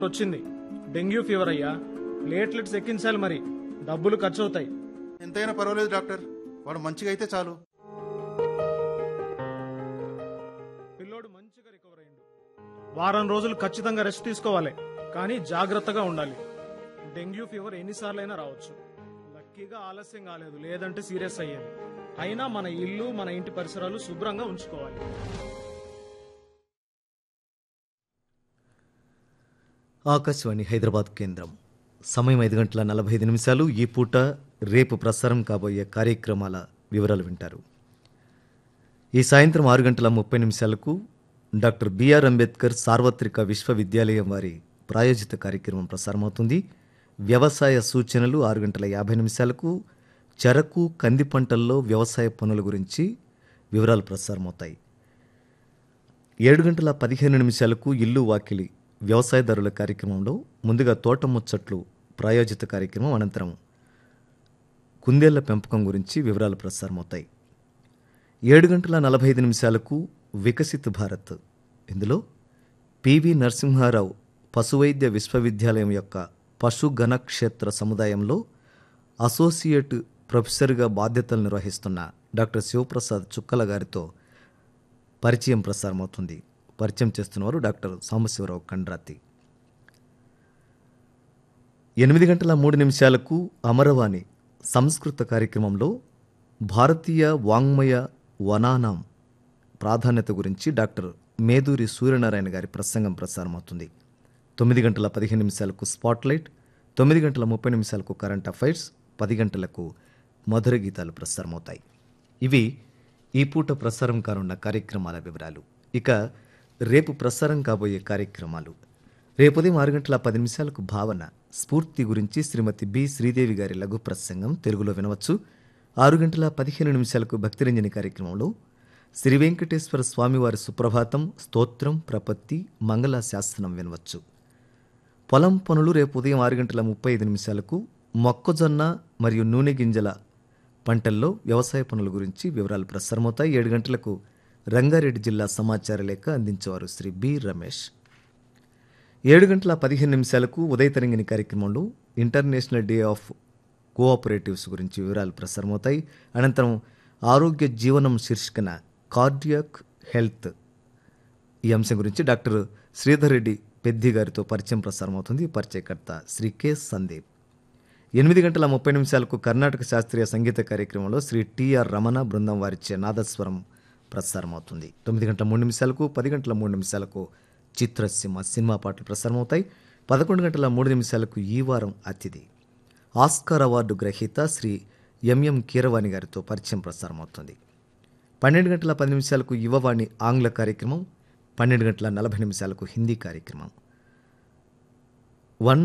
వచ్చింది dengue fever అయ్యా platelets ఎక్కించాలి మరి డబ్బులు ఖర్చు అవుతాయి ఎంతైనా పర్వాలేదు డాక్టర్ వాడు మంచిగా అయితే చాలు పిల్లోడు మంచిగా రికవర్ అయ్యిండు వారం రోజులు ఖచ్చితంగా రెస్ట్ తీసుకోవాలి కానీ జాగ్రత్తగా ఉండాలి డెంగ్యూ ఫీవర్ ఎన్నిసార్లైనా రావచ్చు లక్కీగా ఆలస్యం కాలేదు లేదంటే సీరియస్ అయ్యేది అయినా మన ఇల్లు మన ఇంటి పరిసరాలు శుభ్రంగా ఉంచుకోవాలి ఆకాశవాణి హైదరాబాద్ కేంద్రం సమయం ఐదు గంటల నలభై ఐదు నిమిషాలు ఈ పూట రేపు ప్రసారం కాబోయే కార్యక్రమాల వివరాలు వింటారు ఈ సాయంత్రం ఆరు గంటల ముప్పై నిమిషాలకు డాక్టర్ బిఆర్ అంబేద్కర్ సార్వత్రిక విశ్వవిద్యాలయం వారి ప్రాయోజిత కార్యక్రమం ప్రసారమవుతుంది వ్యవసాయ సూచనలు ఆరు గంటల యాభై నిమిషాలకు చెరకు కంది పంటల్లో వ్యవసాయ పనుల గురించి వివరాలు ప్రసారమవుతాయి ఏడు గంటల పదిహేను నిమిషాలకు ఇల్లు వాకిలి వ్యవసాయదారుల కార్యక్రమంలో ముందుగా తోట ముచ్చట్లు ప్రాయోజిత కార్యక్రమం అనంతరం కుందేళ్ల పెంపకం గురించి వివరాలు ప్రసారమవుతాయి ఏడు గంటల నలభై ఐదు నిమిషాలకు వికసిత్ భారత్ ఇందులో పివి నరసింహారావు పశువైద్య విశ్వవిద్యాలయం యొక్క పశుగణ క్షేత్ర సముదాయంలో అసోసియేట్ ప్రొఫెసర్గా బాధ్యతలు నిర్వహిస్తున్న డాక్టర్ శివప్రసాద్ చుక్కల గారితో పరిచయం ప్రసారమవుతుంది పరిచయం చేస్తున్నవారు డాక్టర్ సాంబశివరావు కండ్రాతి ఎనిమిది గంటల మూడు నిమిషాలకు అమరవాణి సంస్కృత కార్యక్రమంలో భారతీయ వాంగ్మయ వనానాం ప్రాధాన్యత గురించి డాక్టర్ మేదూరి సూర్యనారాయణ గారి ప్రసంగం ప్రసారమవుతుంది తొమ్మిది గంటల పదిహేను నిమిషాలకు స్పాట్లైట్ తొమ్మిది గంటల ముప్పై నిమిషాలకు కరెంట్ అఫైర్స్ పది గంటలకు మధుర గీతాలు ప్రసారమవుతాయి ఇవి ఈ పూట ప్రసారం కానున్న కార్యక్రమాల వివరాలు ఇక రేపు ప్రసారం కాబోయే కార్యక్రమాలు రేపు ఉదయం ఆరు గంటల పది నిమిషాలకు భావన స్ఫూర్తి గురించి శ్రీమతి బి శ్రీదేవి గారి లఘు ప్రసంగం తెలుగులో వినవచ్చు ఆరు గంటల పదిహేను నిమిషాలకు భక్తిరంజని కార్యక్రమంలో శ్రీ వెంకటేశ్వర స్వామివారి సుప్రభాతం స్తోత్రం ప్రపత్తి మంగళ శాసనం వినవచ్చు పొలం పనులు రేపు ఉదయం ఆరు గంటల ముప్పై ఐదు నిమిషాలకు మొక్కజొన్న మరియు నూనె గింజల పంటల్లో వ్యవసాయ పనుల గురించి వివరాలు ప్రసారమవుతాయి ఏడు గంటలకు రంగారెడ్డి జిల్లా సమాచార లేఖ అందించేవారు శ్రీ బి రమేష్ ఏడు గంటల పదిహేను నిమిషాలకు ఉదయ తరంగిణి కార్యక్రమంలో ఇంటర్నేషనల్ డే ఆఫ్ కోఆపరేటివ్స్ గురించి వివరాలు ప్రసారమవుతాయి అనంతరం ఆరోగ్య జీవనం శీర్షికన కార్డియాక్ హెల్త్ ఈ అంశం గురించి డాక్టర్ శ్రీధర్ రెడ్డి పెద్ది గారితో పరిచయం ప్రసారమవుతుంది పరిచయకర్త శ్రీ కె సందీప్ ఎనిమిది గంటల ముప్పై నిమిషాలకు కర్ణాటక శాస్త్రీయ సంగీత కార్యక్రమంలో శ్రీ టిఆర్ రమణ బృందం వారిచ్చే నాదస్వరం ప్రసారమవుతుంది తొమ్మిది గంటల మూడు నిమిషాలకు పది గంటల మూడు నిమిషాలకు చిత్రసీమ సినిమా పాటలు ప్రసారమవుతాయి పదకొండు గంటల మూడు నిమిషాలకు ఈ వారం అతిథి ఆస్కార్ అవార్డు గ్రహీత శ్రీ ఎంఎం కీరవాణి గారితో పరిచయం ప్రసారమవుతుంది పన్నెండు గంటల పది నిమిషాలకు యువవాణి ఆంగ్ల కార్యక్రమం పన్నెండు గంటల నలభై నిమిషాలకు హిందీ కార్యక్రమం వన్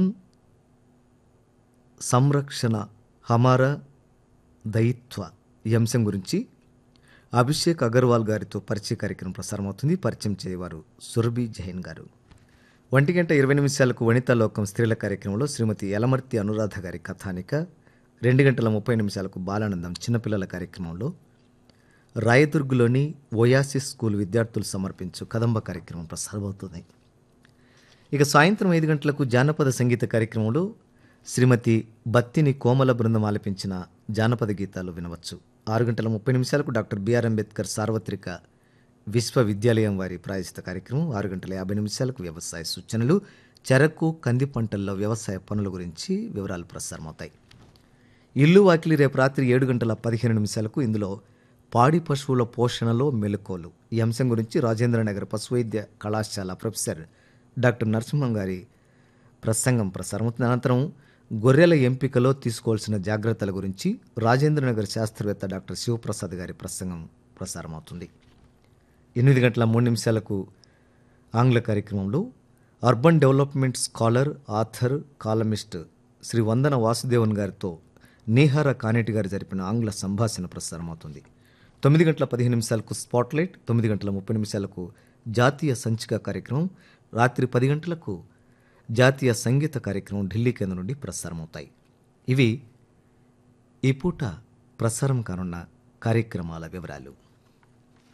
సంరక్షణ హమార దయిత్వ ఈ అంశం గురించి అభిషేక్ అగర్వాల్ గారితో పరిచయ కార్యక్రమం ప్రసారమవుతుంది పరిచయం చేయవారు సురభి జైన్ గారు ఒంటి గంట ఇరవై నిమిషాలకు వనితా లోకం స్త్రీల కార్యక్రమంలో శ్రీమతి యలమర్తి అనురాధ గారి కథానిక రెండు గంటల ముప్పై నిమిషాలకు బాలానందం చిన్నపిల్లల కార్యక్రమంలో రాయదుర్గులోని ఓయాసిస్ స్కూల్ విద్యార్థులు సమర్పించు కదంబ కార్యక్రమం ప్రసారమవుతుంది ఇక సాయంత్రం ఐదు గంటలకు జానపద సంగీత కార్యక్రమంలో శ్రీమతి బత్తిని కోమల బృందం ఆలపించిన జానపద గీతాలు వినవచ్చు ఆరు గంటల ముప్పై నిమిషాలకు డాక్టర్ బిఆర్ అంబేద్కర్ సార్వత్రిక విశ్వవిద్యాలయం వారి ప్రాయశ్చిత కార్యక్రమం ఆరు గంటల యాభై నిమిషాలకు వ్యవసాయ సూచనలు చెరకు కంది పంటల్లో వ్యవసాయ పనుల గురించి వివరాలు ప్రసారమవుతాయి ఇల్లు వాకిలి రేపు రాత్రి ఏడు గంటల పదిహేను నిమిషాలకు ఇందులో పాడి పశువుల పోషణలో మెలకువలు ఈ అంశం గురించి రాజేంద్రనగర్ పశువైద్య కళాశాల ప్రొఫెసర్ డాక్టర్ నరసింహం గారి ప్రసంగం ప్రసారమవుతుంది అనంతరం గొర్రెల ఎంపికలో తీసుకోవాల్సిన జాగ్రత్తల గురించి రాజేంద్రనగర్ శాస్త్రవేత్త డాక్టర్ శివప్రసాద్ గారి ప్రసంగం ప్రసారమవుతుంది ఎనిమిది గంటల మూడు నిమిషాలకు ఆంగ్ల కార్యక్రమంలో urban development scholar author columnist Shri Vandana Vasudevan గారితో నీహార కానేటి గారు జరిపిన ఆంగ్ల సంభాషణ ప్రసారమవుతుంది తొమ్మిది గంటల పదిహేను నిమిషాలకు స్పాట్లైట్ తొమ్మిది గంటల ముప్పై నిమిషాలకు జాతీయ సంచిక కార్యక్రమం రాత్రి పది గంటలకు జాతీయ సంగీత కార్యక్రమం ఢిల్లీ కేంద్రం నుండి ప్రసారమవుతాయి ఇవి ఈ పూట ప్రసారం కానున్న కార్యక్రమాల వివరాలు